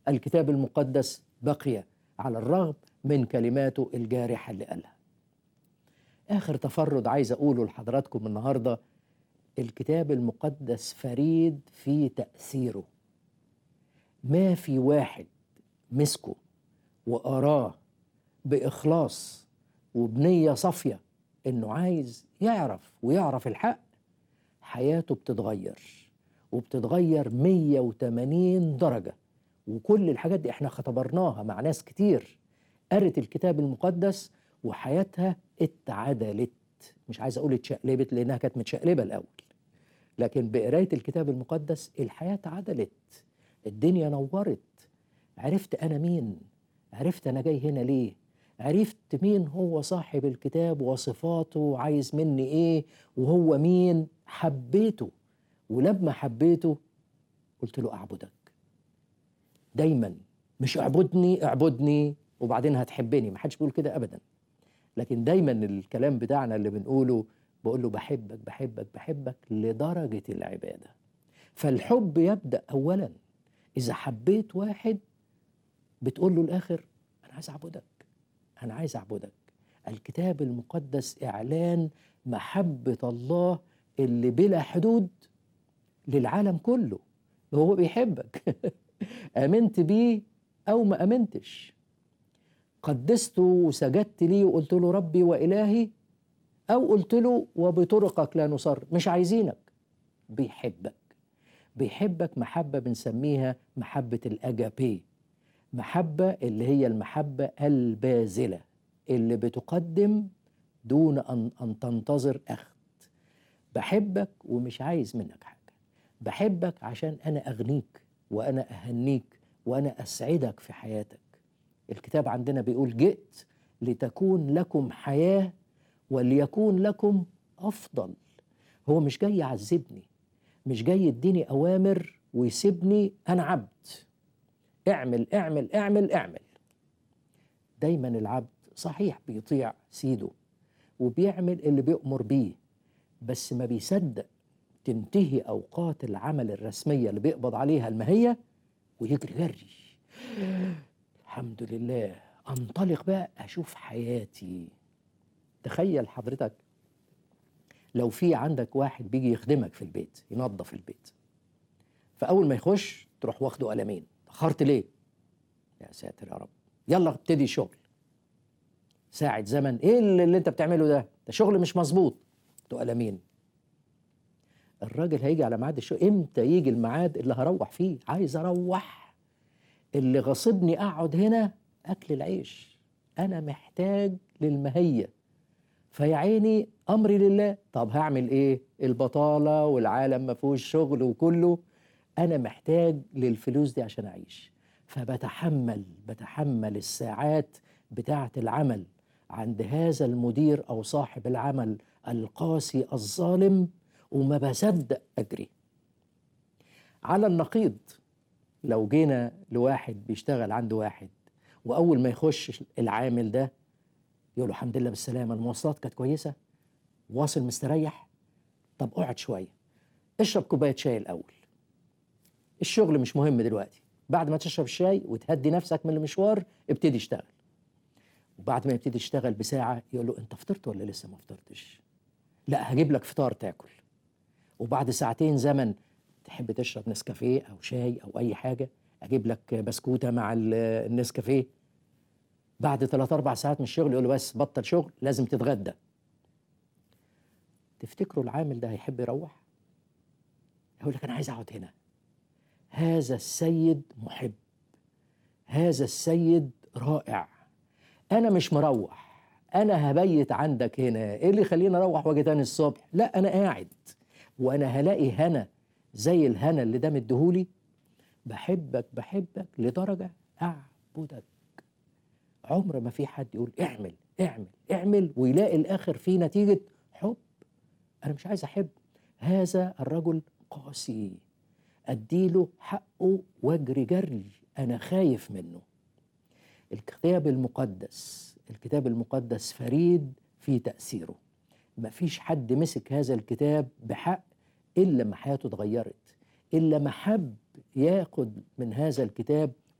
الكتاب المقدس بقي على الرغم من كلماته الجارحة اللي قالها آخر تفرد عايز أقوله لحضراتكم النهاردة الكتاب المقدس فريد في تأثيره ما في واحد مسكه وقراه بإخلاص وبنية صافية إنه عايز يعرف ويعرف الحق حياته بتتغير وبتتغير 180 درجة وكل الحاجات دي احنا اختبرناها مع ناس كتير قرت الكتاب المقدس وحياتها اتعدلت مش عايز اقول اتشقلبت لانها كانت متشقلبه الاول لكن بقرايه الكتاب المقدس الحياه اتعدلت الدنيا نورت عرفت انا مين عرفت انا جاي هنا ليه عرفت مين هو صاحب الكتاب وصفاته وعايز مني ايه وهو مين حبيته ولما حبيته قلت له اعبدك دايما مش اعبدني اعبدني وبعدين هتحبني ما حدش بيقول كده ابدا لكن دايما الكلام بتاعنا اللي بنقوله بقول له بحبك بحبك بحبك لدرجة العبادة فالحب يبدأ أولا إذا حبيت واحد بتقول له الآخر أنا عايز أعبدك أنا عايز أعبدك الكتاب المقدس إعلان محبة الله اللي بلا حدود للعالم كله هو بيحبك آمنت بيه أو ما آمنتش قدسته وسجدت ليه وقلت له ربي وإلهي أو قلت له وبطرقك لا نصر مش عايزينك بيحبك بيحبك محبة بنسميها محبة الأجابي محبة اللي هي المحبة الباذلة اللي بتقدم دون أن, أن تنتظر أخذ بحبك ومش عايز منك حاجة بحبك عشان أنا أغنيك وأنا أهنيك وأنا أسعدك في حياتك الكتاب عندنا بيقول جئت لتكون لكم حياة وليكون لكم أفضل هو مش جاي يعذبني مش جاي يديني أوامر ويسيبني أنا عبد اعمل اعمل اعمل اعمل دايما العبد صحيح بيطيع سيده وبيعمل اللي بيؤمر بيه بس ما بيصدق تنتهي أوقات العمل الرسمية اللي بيقبض عليها المهية ويجري جري الحمد لله انطلق بقى اشوف حياتي تخيل حضرتك لو في عندك واحد بيجي يخدمك في البيت ينظف البيت فاول ما يخش تروح واخده قلمين اخرت ليه يا ساتر يا رب يلا ابتدي شغل ساعة زمن ايه اللي, اللي انت بتعمله ده ده شغل مش مظبوط تو قلمين الراجل هيجي على ميعاد الشغل امتى يجي الميعاد اللي هروح فيه عايز اروح اللي غصبني اقعد هنا اكل العيش انا محتاج للمهيه فيا عيني امري لله طب هعمل ايه البطاله والعالم ما فيهوش شغل وكله انا محتاج للفلوس دي عشان اعيش فبتحمل بتحمل الساعات بتاعه العمل عند هذا المدير او صاحب العمل القاسي الظالم وما بصدق اجري على النقيض لو جينا لواحد بيشتغل عند واحد واول ما يخش العامل ده يقول له الحمد لله بالسلامه المواصلات كانت كويسه واصل مستريح طب اقعد شويه اشرب كوبايه شاي الاول الشغل مش مهم دلوقتي بعد ما تشرب الشاي وتهدي نفسك من المشوار ابتدي اشتغل وبعد ما يبتدي يشتغل بساعه يقول له انت فطرت ولا لسه ما فطرتش لا هجيب لك فطار تاكل وبعد ساعتين زمن تحب تشرب نسكافيه او شاي او اي حاجه اجيب لك بسكوته مع النسكافيه بعد ثلاث اربع ساعات من الشغل يقول له بس بطل شغل لازم تتغدى تفتكروا العامل ده هيحب يروح يقول لك انا عايز اقعد هنا هذا السيد محب هذا السيد رائع انا مش مروح انا هبيت عندك هنا ايه اللي يخليني اروح واجي تاني الصبح لا انا قاعد وانا هلاقي هنا زي الهنا اللي ده مديهولي بحبك بحبك لدرجه اعبدك عمر ما في حد يقول اعمل اعمل اعمل ويلاقي الاخر فيه نتيجه حب انا مش عايز احب هذا الرجل قاسي اديله حقه واجري جري انا خايف منه الكتاب المقدس الكتاب المقدس فريد في تاثيره ما فيش حد مسك هذا الكتاب بحق الا ما حياته اتغيرت الا ما حب ياخد من هذا الكتاب